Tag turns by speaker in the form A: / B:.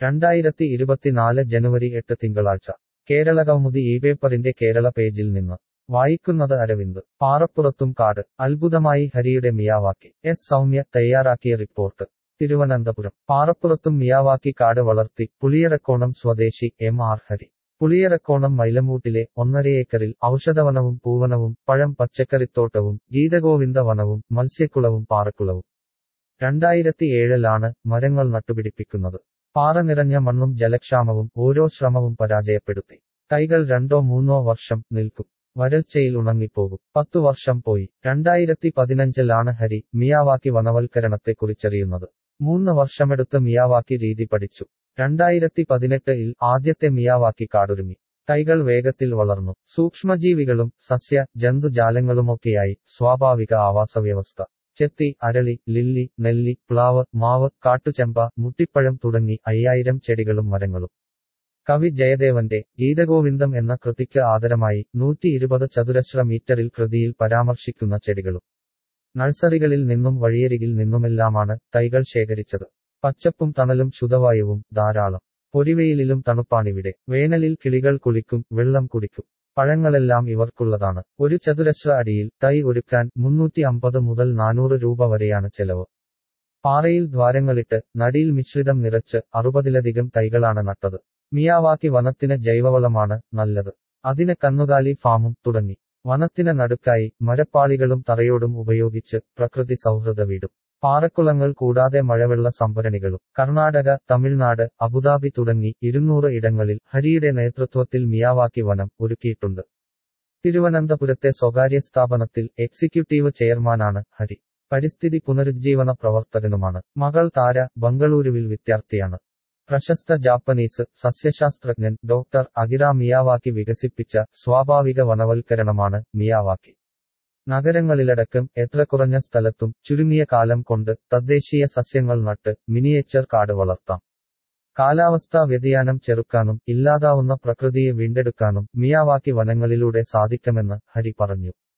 A: രണ്ടായിരത്തി ഇരുപത്തിനാല് ജനുവരി എട്ട് തിങ്കളാഴ്ച കേരളകൗമുദി ഈ പേപ്പറിന്റെ കേരള പേജിൽ നിന്ന് വായിക്കുന്നത് അരവിന്ദ് പാറപ്പുറത്തും കാട് അത്ഭുതമായി ഹരിയുടെ മിയാവാക്കി എസ് സൗമ്യ തയ്യാറാക്കിയ റിപ്പോർട്ട് തിരുവനന്തപുരം പാറപ്പുറത്തും മിയാവാക്കി കാട് വളർത്തി പുളിയറക്കോണം സ്വദേശി എം ആർ ഹരി പുളിയറക്കോണം മൈലമൂട്ടിലെ ഒന്നരയേക്കറിൽ ഔഷധവനവും പൂവനവും പഴം പച്ചക്കറിത്തോട്ടവും ഗീതഗോവിന്ദ വനവും മത്സ്യക്കുളവും പാറക്കുളവും രണ്ടായിരത്തി ഏഴിലാണ് മരങ്ങൾ നട്ടുപിടിപ്പിക്കുന്നത് പാറ നിറഞ്ഞ മണ്ണും ജലക്ഷാമവും ഓരോ ശ്രമവും പരാജയപ്പെടുത്തി തൈകൾ രണ്ടോ മൂന്നോ വർഷം നിൽക്കും വരൾച്ചയിൽ ഉണങ്ങിപ്പോകും പത്തു വർഷം പോയി രണ്ടായിരത്തി പതിനഞ്ചിലാണ് ഹരി മിയാവാക്കി വനവൽക്കരണത്തെക്കുറിച്ചറിയുന്നത് മൂന്ന് വർഷമെടുത്ത് മിയാവാക്കി രീതി പഠിച്ചു രണ്ടായിരത്തി പതിനെട്ടിൽ ആദ്യത്തെ മിയാവാക്കി കാടൊരുങ്ങി തൈകൾ വേഗത്തിൽ വളർന്നു സൂക്ഷ്മജീവികളും സസ്യ ജന്തുജാലങ്ങളുമൊക്കെയായി സ്വാഭാവിക ആവാസവ്യവസ്ഥ ചെത്തി അരളി ലില്ലി നെല്ലി പ്ലാവ് മാവ് കാട്ടുചെമ്പ മുട്ടിപ്പഴം തുടങ്ങി അയ്യായിരം ചെടികളും മരങ്ങളും കവി ജയദേവന്റെ ഗീതഗോവിന്ദം എന്ന കൃതിക്ക് ആദരമായി നൂറ്റി ഇരുപത് ചതുരശ്ര മീറ്ററിൽ കൃതിയിൽ പരാമർശിക്കുന്ന ചെടികളും നഴ്സറികളിൽ നിന്നും വഴിയരികിൽ നിന്നുമെല്ലാമാണ് തൈകൾ ശേഖരിച്ചത് പച്ചപ്പും തണലും ശുദ്ധവായുവും ധാരാളം പൊരിവെയിലിലും തണുപ്പാണിവിടെ വേനലിൽ കിളികൾ കുളിക്കും വെള്ളം കുടിക്കും പഴങ്ങളെല്ലാം ഇവർക്കുള്ളതാണ് ഒരു ചതുരശ്ര അടിയിൽ തൈ ഒരുക്കാൻ മുന്നൂറ്റി അമ്പത് മുതൽ നാനൂറ് രൂപ വരെയാണ് ചെലവ് പാറയിൽ ദ്വാരങ്ങളിട്ട് നടിയിൽ മിശ്രിതം നിറച്ച് അറുപതിലധികം തൈകളാണ് നട്ടത് മിയാവാക്കി വനത്തിന് ജൈവവളമാണ് നല്ലത് അതിന് കന്നുകാലി ഫാമും തുടങ്ങി വനത്തിന് നടുക്കായി മരപ്പാളികളും തറയോടും ഉപയോഗിച്ച് പ്രകൃതി സൗഹൃദ വീടും പാറക്കുളങ്ങൾ കൂടാതെ മഴവെള്ള സംഭരണികളും കർണാടക തമിഴ്നാട് അബുദാബി തുടങ്ങി ഇരുന്നൂറ് ഇടങ്ങളിൽ ഹരിയുടെ നേതൃത്വത്തിൽ മിയാവാക്കി വനം ഒരുക്കിയിട്ടുണ്ട് തിരുവനന്തപുരത്തെ സ്വകാര്യ സ്ഥാപനത്തിൽ എക്സിക്യൂട്ടീവ് ചെയർമാനാണ് ഹരി പരിസ്ഥിതി പുനരുജ്ജീവന പ്രവർത്തകനുമാണ് മകൾ താര ബംഗളൂരുവിൽ വിദ്യാർത്ഥിയാണ് പ്രശസ്ത ജാപ്പനീസ് സസ്യശാസ്ത്രജ്ഞൻ ഡോക്ടർ അകിര മിയാവാക്കി വികസിപ്പിച്ച സ്വാഭാവിക വനവൽക്കരണമാണ് മിയാവാക്കി നഗരങ്ങളിലടക്കം എത്ര കുറഞ്ഞ സ്ഥലത്തും ചുരുങ്ങിയ കാലം കൊണ്ട് തദ്ദേശീയ സസ്യങ്ങൾ നട്ട് മിനിയേച്ചർ കാട് വളർത്താം കാലാവസ്ഥാ വ്യതിയാനം ചെറുക്കാനും ഇല്ലാതാവുന്ന പ്രകൃതിയെ വീണ്ടെടുക്കാനും മിയാവാക്കി വനങ്ങളിലൂടെ സാധിക്കുമെന്ന് ഹരി പറഞ്ഞു